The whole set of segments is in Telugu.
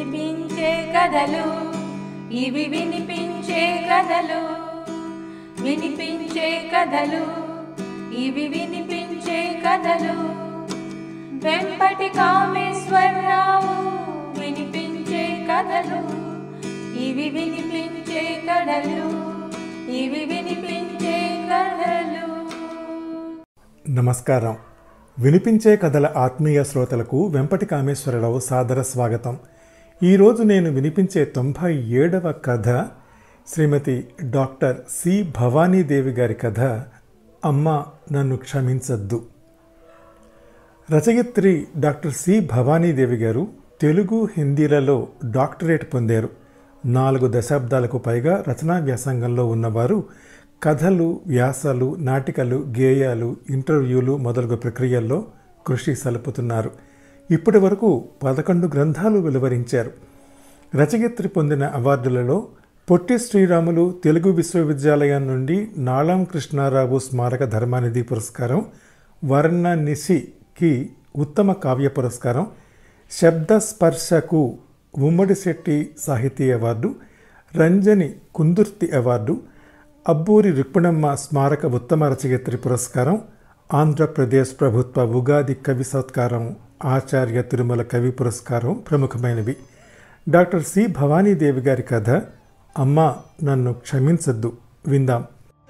వినిపించే కథలు ఇవి వినిపించే కథలు వినిపించే కథలు ఇవి వినిపించే కథలు వెంపటి కామేశ్వరరావు వినిపించే కథలు ఇవి వినిపించే కథలు ఇవి వినిపించే కథలు నమస్కారం వినిపించే కథల ఆత్మీయ శ్రోతలకు వెంపటి కామేశ్వరరావు సాదర స్వాగతం ఈరోజు నేను వినిపించే తొంభై ఏడవ కథ శ్రీమతి డాక్టర్ సి భవానీదేవి గారి కథ అమ్మ నన్ను క్షమించద్దు రచయిత్రి డాక్టర్ సి భవానీదేవి గారు తెలుగు హిందీలలో డాక్టరేట్ పొందారు నాలుగు దశాబ్దాలకు పైగా రచనా వ్యాసంగంలో ఉన్నవారు కథలు వ్యాసాలు నాటికలు గేయాలు ఇంటర్వ్యూలు మొదలగు ప్రక్రియల్లో కృషి సలుపుతున్నారు ఇప్పటి వరకు పదకొండు గ్రంథాలు వెలువరించారు రచయిత్రి పొందిన అవార్డులలో పొట్టి శ్రీరాములు తెలుగు విశ్వవిద్యాలయం నుండి నాళం కృష్ణారావు స్మారక ధర్మానిధి పురస్కారం వర్ణ నిశికి ఉత్తమ కావ్య పురస్కారం శబ్ద స్పర్శకు ఉమ్మడి శెట్టి సాహితీ అవార్డు రంజని కుందుర్తి అవార్డు అబ్బూరి రుక్మిణమ్మ స్మారక ఉత్తమ రచయిత్రి పురస్కారం ఆంధ్రప్రదేశ్ ప్రభుత్వ ఉగాది కవి సత్కారం ఆచార్య తిరుమల కవి పురస్కారం ప్రముఖమైనవి డాక్టర్ సి భవానీదేవి గారి కథ అమ్మ నన్ను క్షమించద్దు విందాం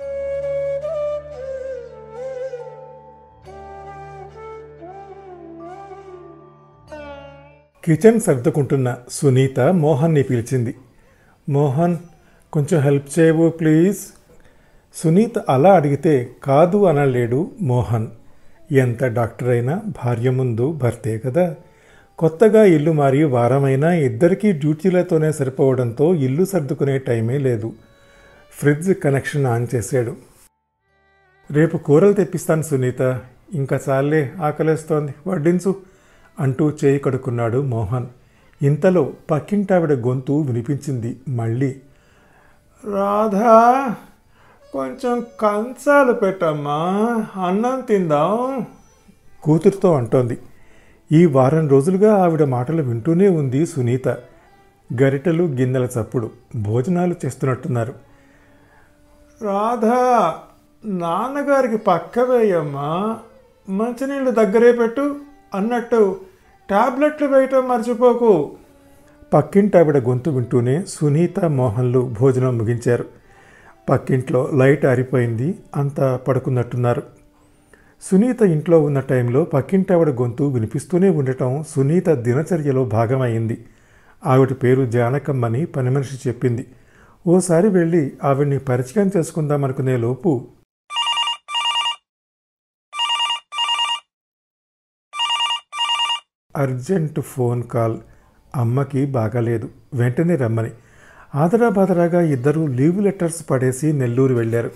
కిచెన్ సర్దుకుంటున్న సునీత మోహన్ని పిలిచింది మోహన్ కొంచెం హెల్ప్ చేయవు ప్లీజ్ సునీత అలా అడిగితే కాదు అనలేడు మోహన్ ఎంత డాక్టర్ అయినా భార్య ముందు భర్తే కదా కొత్తగా ఇల్లు మారి వారమైనా ఇద్దరికీ డ్యూటీలతోనే సరిపోవడంతో ఇల్లు సర్దుకునే టైమే లేదు ఫ్రిడ్జ్ కనెక్షన్ ఆన్ చేశాడు రేపు కూరలు తెప్పిస్తాను సునీత ఇంకా చాలే ఆకలేస్తోంది వడ్డించు అంటూ చేయి కడుక్కున్నాడు మోహన్ ఇంతలో పక్కింటావిడ గొంతు వినిపించింది మళ్ళీ రాధా కొంచెం కంచాలు పెట్టమ్మా అన్నం తిందాం కూతురుతో అంటోంది ఈ వారం రోజులుగా ఆవిడ మాటలు వింటూనే ఉంది సునీత గరిటెలు గిన్నెల చప్పుడు భోజనాలు చేస్తున్నట్టున్నారు రాధా నాన్నగారికి పక్క వేయమ్మా మంచినీళ్ళు దగ్గరే పెట్టు అన్నట్టు టాబ్లెట్లు వేయటం మర్చిపోకు పక్కింటావిడ గొంతు వింటూనే సునీత మోహన్లు భోజనం ముగించారు పక్కింట్లో లైట్ ఆరిపోయింది అంతా పడుకున్నట్టున్నారు సునీత ఇంట్లో ఉన్న టైంలో పక్కింటావిడ గొంతు వినిపిస్తూనే ఉండటం సునీత దినచర్యలో భాగమైంది ఆవిడ పేరు జానకమ్మని పని మనిషి చెప్పింది ఓసారి వెళ్ళి ఆవిడ్ని పరిచయం చేసుకుందామనుకునే లోపు అర్జెంట్ ఫోన్ కాల్ అమ్మకి బాగాలేదు వెంటనే రమ్మని ఆదరాబాదరాగా ఇద్దరు లీవ్ లెటర్స్ పడేసి నెల్లూరు వెళ్ళారు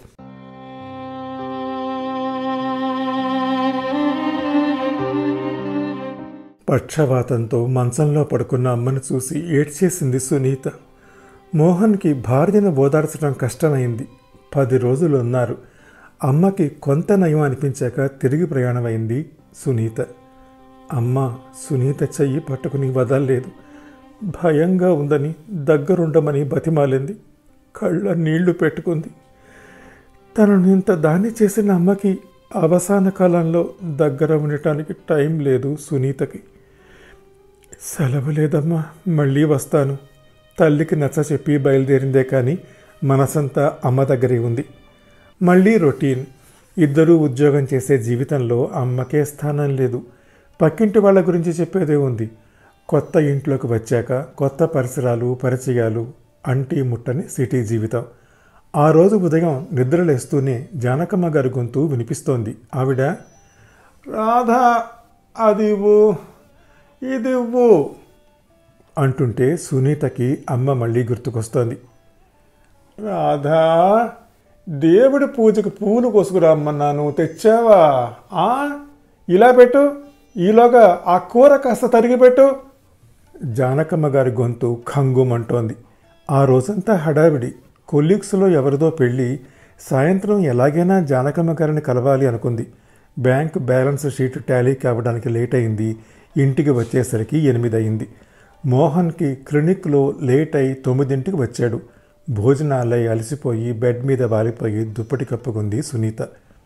పక్షవాతంతో మంచంలో పడుకున్న అమ్మను చూసి ఏడ్చేసింది సునీత మోహన్కి భార్యను ఓదార్చడం కష్టమైంది పది రోజులు ఉన్నారు అమ్మకి కొంత నయం అనిపించాక తిరిగి ప్రయాణమైంది సునీత అమ్మ సునీత చెయ్యి పట్టుకుని వదల్లేదు భయంగా ఉందని దగ్గరుండమని బతిమాలింది కళ్ళ నీళ్లు పెట్టుకుంది తనను ఇంత దాన్ని చేసిన అమ్మకి అవసాన కాలంలో దగ్గర ఉండటానికి టైం లేదు సునీతకి సెలవు లేదమ్మా మళ్ళీ వస్తాను తల్లికి నచ్చ చెప్పి బయలుదేరిందే కానీ మనసంతా అమ్మ దగ్గరే ఉంది మళ్ళీ రొటీన్ ఇద్దరూ ఉద్యోగం చేసే జీవితంలో అమ్మకే స్థానం లేదు పక్కింటి వాళ్ళ గురించి చెప్పేదే ఉంది కొత్త ఇంట్లోకి వచ్చాక కొత్త పరిసరాలు పరిచయాలు అంటి ముట్టని సిటీ జీవితం ఆ రోజు ఉదయం నిద్రలేస్తూనే జానకమ్మ గారి గొంతు వినిపిస్తోంది ఆవిడ రాధా అది ఇవ్వు ఇది ఇవ్వు అంటుంటే సునీతకి అమ్మ మళ్ళీ గుర్తుకొస్తోంది రాధా దేవుడి పూజకు పూలు కోసుకురామ్మన్నాను తెచ్చావా ఆ ఇలా పెట్టు ఈలోగా ఆ కూర కాస్త తరిగి పెట్టు జానకమ్మ గారి గొంతు ఖంగుమంటోంది ఆ రోజంతా హడావిడి కొలీగ్స్లో ఎవరిదో పెళ్ళి సాయంత్రం ఎలాగైనా జానకమ్మ గారిని కలవాలి అనుకుంది బ్యాంక్ బ్యాలెన్స్ షీట్ టాలీ కావడానికి లేట్ అయింది ఇంటికి వచ్చేసరికి ఎనిమిది అయింది మోహన్కి క్లినిక్లో లేట్ అయి తొమ్మిదింటికి వచ్చాడు భోజనాలై అలసిపోయి బెడ్ మీద వాలిపోయి దుప్పటి కప్పుకుంది సునీత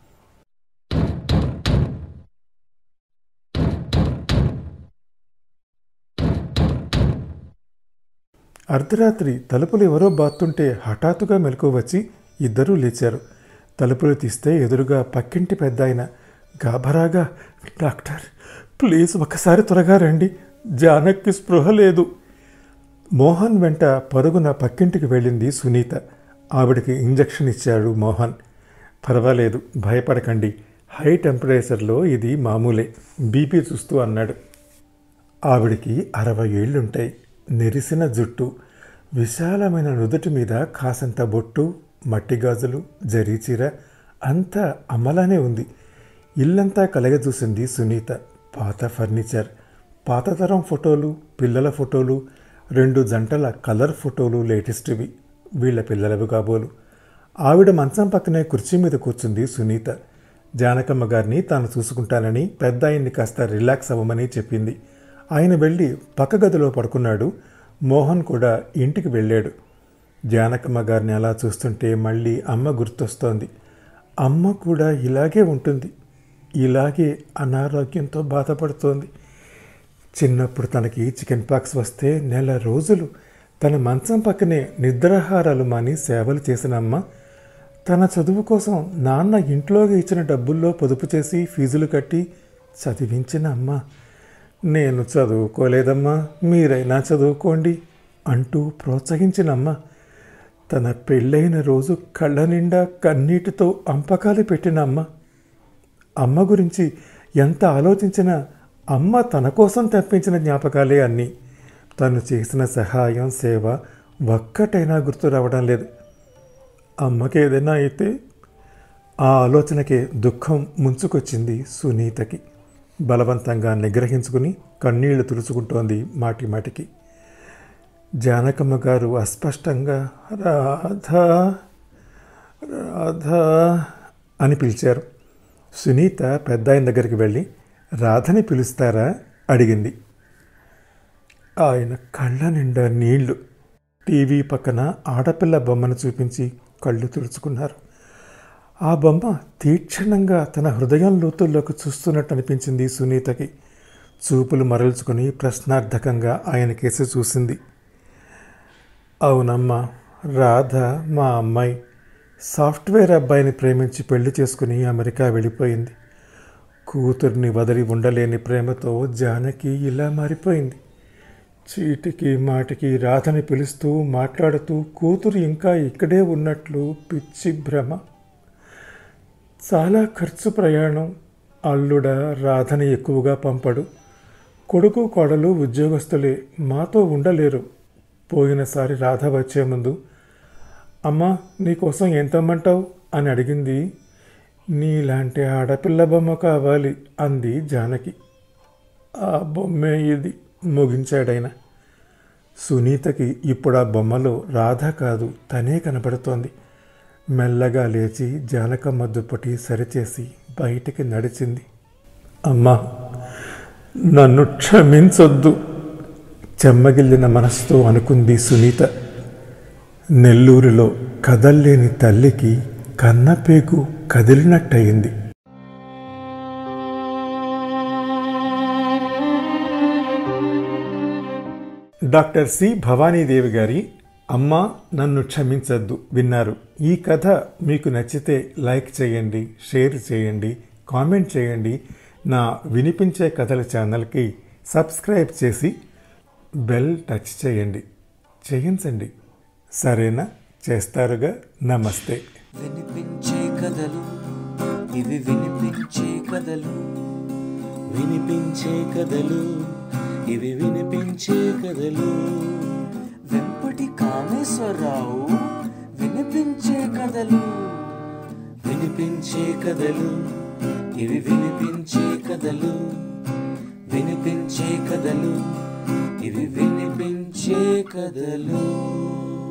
అర్ధరాత్రి తలుపులు ఎవరో బాత్తుంటే హఠాత్తుగా మెలకు వచ్చి ఇద్దరూ లేచారు తలుపులు తీస్తే ఎదురుగా పక్కింటి పెద్ద ఆయన గాభరాగా డాక్టర్ ప్లీజ్ ఒకసారి త్వరగా రండి జానక్కి స్పృహ లేదు మోహన్ వెంట పరుగున పక్కింటికి వెళ్ళింది సునీత ఆవిడకి ఇంజెక్షన్ ఇచ్చాడు మోహన్ పర్వాలేదు భయపడకండి హై టెంపరేచర్లో ఇది మామూలే బీపీ చూస్తూ అన్నాడు ఆవిడికి అరవై ఏళ్ళుంటాయి నెరిసిన జుట్టు విశాలమైన నుదుటి మీద కాసంత బొట్టు మట్టి గాజులు జరీ చీర అంతా అమ్మలానే ఉంది ఇల్లంతా కలగజూసింది సునీత పాత ఫర్నిచర్ పాతతరం ఫోటోలు పిల్లల ఫోటోలు రెండు జంటల కలర్ ఫోటోలు లేటెస్ట్వి వీళ్ళ పిల్లలవి కాబోలు ఆవిడ మంచం పక్కనే కుర్చీ మీద కూర్చుంది సునీత జానకమ్మ గారిని తాను చూసుకుంటానని పెద్ద ఆయన్ని కాస్త రిలాక్స్ అవ్వమని చెప్పింది ఆయన వెళ్ళి పక్క గదిలో పడుకున్నాడు మోహన్ కూడా ఇంటికి వెళ్ళాడు జానకమ్మ గారిని అలా చూస్తుంటే మళ్ళీ అమ్మ గుర్తొస్తోంది అమ్మ కూడా ఇలాగే ఉంటుంది ఇలాగే అనారోగ్యంతో బాధపడుతోంది చిన్నప్పుడు తనకి చికెన్ పాక్స్ వస్తే నెల రోజులు తన మంచం పక్కనే నిద్రాహారాలు మాని సేవలు చేసిన అమ్మ తన చదువు కోసం నాన్న ఇంట్లోకి ఇచ్చిన డబ్బుల్లో పొదుపు చేసి ఫీజులు కట్టి చదివించిన అమ్మ నేను చదువుకోలేదమ్మా మీరైనా చదువుకోండి అంటూ ప్రోత్సహించిన అమ్మ తన పెళ్ళైన రోజు కళ్ళ నిండా కన్నీటితో అంపకాలు పెట్టిన అమ్మ అమ్మ గురించి ఎంత ఆలోచించినా అమ్మ తన కోసం తెప్పించిన జ్ఞాపకాలే అన్నీ తను చేసిన సహాయం సేవ ఒక్కటైనా గుర్తు రావడం లేదు అమ్మకి ఏదైనా అయితే ఆ ఆలోచనకే దుఃఖం ముంచుకొచ్చింది సునీతకి బలవంతంగా నిగ్రహించుకుని కన్నీళ్లు తుడుచుకుంటోంది మాటి మాటికి జానకమ్మ గారు అస్పష్టంగా రాధా రాధా అని పిలిచారు సునీత పెద్ద ఆయన దగ్గరికి వెళ్ళి రాధని పిలుస్తారా అడిగింది ఆయన కళ్ళ నిండా నీళ్లు టీవీ పక్కన ఆడపిల్ల బొమ్మను చూపించి కళ్ళు తుడుచుకున్నారు ఆ బొమ్మ తీక్షణంగా తన హృదయం లోతుల్లోకి చూస్తున్నట్టు అనిపించింది సునీతకి చూపులు మరల్చుకొని ప్రశ్నార్థకంగా ఆయన కేసి చూసింది అవునమ్మా రాధ మా అమ్మాయి సాఫ్ట్వేర్ అబ్బాయిని ప్రేమించి పెళ్లి చేసుకుని అమెరికా వెళ్ళిపోయింది కూతుర్ని వదిలి ఉండలేని ప్రేమతో జానకి ఇలా మారిపోయింది చీటికి మాటికి రాధని పిలుస్తూ మాట్లాడుతూ కూతురు ఇంకా ఇక్కడే ఉన్నట్లు పిచ్చి భ్రమ చాలా ఖర్చు ప్రయాణం అల్లుడ రాధని ఎక్కువగా పంపడు కొడుకు కోడలు ఉద్యోగస్తులే మాతో ఉండలేరు పోయినసారి రాధ వచ్చే ముందు అమ్మా నీకోసం ఎంత అమ్మంటావు అని అడిగింది నీలాంటి ఆడపిల్ల బొమ్మ కావాలి అంది జానకి ఆ బొమ్మే ఇది ముగించాడైన సునీతకి ఇప్పుడు ఆ బొమ్మలో రాధ కాదు తనే కనపడుతోంది మెల్లగా లేచి జానకమ్మ దుప్పటి సరిచేసి బయటికి నడిచింది అమ్మా నన్ను క్షమించొద్దు చెమ్మగిల్లిన మనసుతో అనుకుంది సునీత నెల్లూరులో కదల్లేని తల్లికి కన్నపేగు కదిలినట్టయింది డాక్టర్ సి భవానీదేవి గారి అమ్మ నన్ను క్షమించద్దు విన్నారు ఈ కథ మీకు నచ్చితే లైక్ చేయండి షేర్ చేయండి కామెంట్ చేయండి నా వినిపించే కథల ఛానల్కి సబ్స్క్రైబ్ చేసి బెల్ టచ్ చేయండి చేయించండి సరేనా చేస్తారుగా నమస్తే వినిపించే కథలు ఇవి వినిపించే కథలు వినిపించే కథలు ఇవి వినిపించే కథలు వెంపటి కామేశ్వరరావు వినిపించే కథలు వినిపించే కథలు ఇవి వినిపించే కథలు వినిపించే కథలు ఇవి వినిపించే కథలు